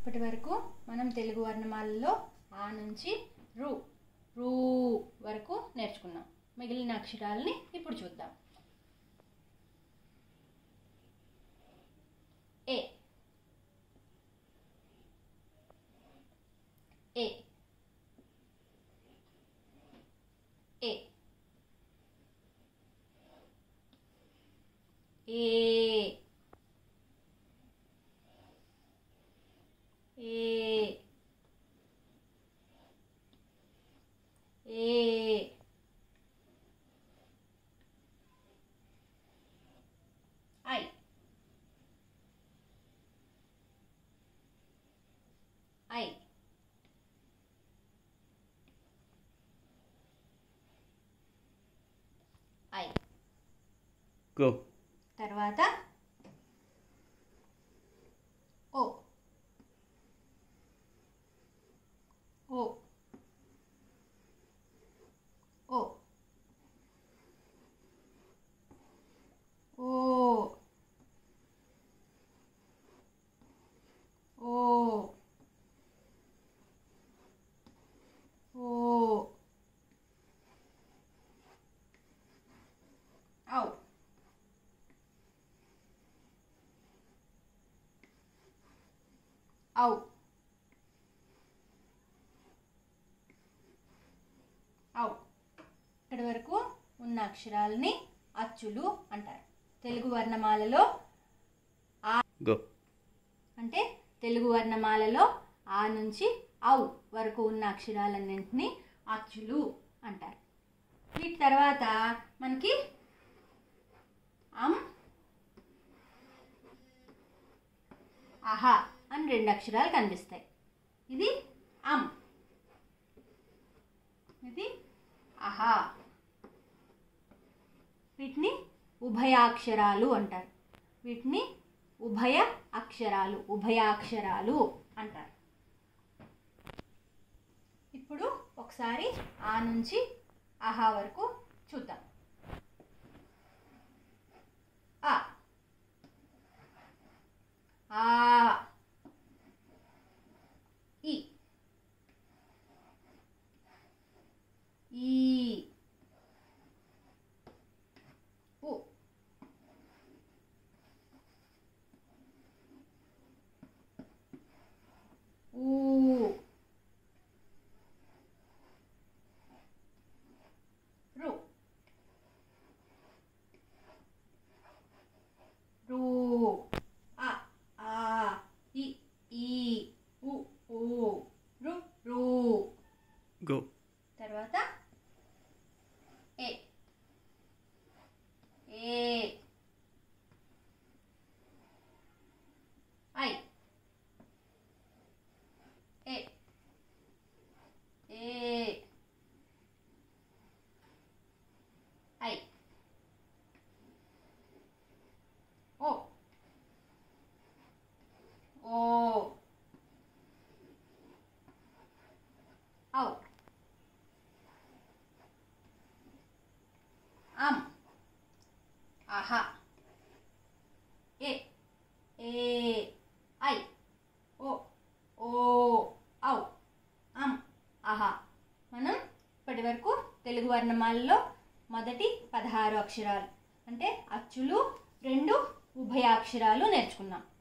ఇప్పటి వరకు మనం తెలుగు వర్ణమాలలో ఆ నుంచి రు రూ వరకు నేర్చుకున్నాం మిగిలిన అక్షరాలని ఇప్పుడు చూద్దాం ఏ ఏ ఏ ఏ ఏ ఏ ఐ ఐ ఐ go, తర్వాత ఓ ఓ ఓ ఓ ఓ ఓ ఔ ఔ ఔ ఇక్కడి వరకు ఉన్న అక్షరాలని అచ్చులు అంటారు తెలుగు వర్ణమాలలో go, అంటే తెలుగు వర్ణమాలలో ఆ నుంచి ఔ వరకు ఉన్న అక్షరాలన్నింటినీ అచ్చులు అంటారు వీటి తర్వాత మనకి అం అహా అని రెండు అక్షరాలు కనిపిస్తాయి ఇది అం ఇది అహా వీటిని ఉభయాక్షరాలు అంటారు వీటిని ఉభయ అక్షరాలు ఉభయాక్షరాలు అంటారు ఇప్పుడు ఒకసారి ఆ నుంచి అహా వరకు చూద్దాం ఆ ఆ ఈ ఈ ఉ ఊ రు రు ఆ ఆ ఇ ఈ ఉ ఊ రు రు go, తర్వాత ఏ ఏ ఐ ఏ ఏ ఐ ఓ ఓ ఔ అం ఆహా ఏ ఏ ఐ ఓ ఓ ఔ అం ఆహా మనం ఇప్పటి వరకు తెలుగు వర్ణమాలలో మొదటి పదహారు అక్షరాలు అంటే అచ్చులు రెండు ఉభయాక్షరాలు నేర్చుకున్నాం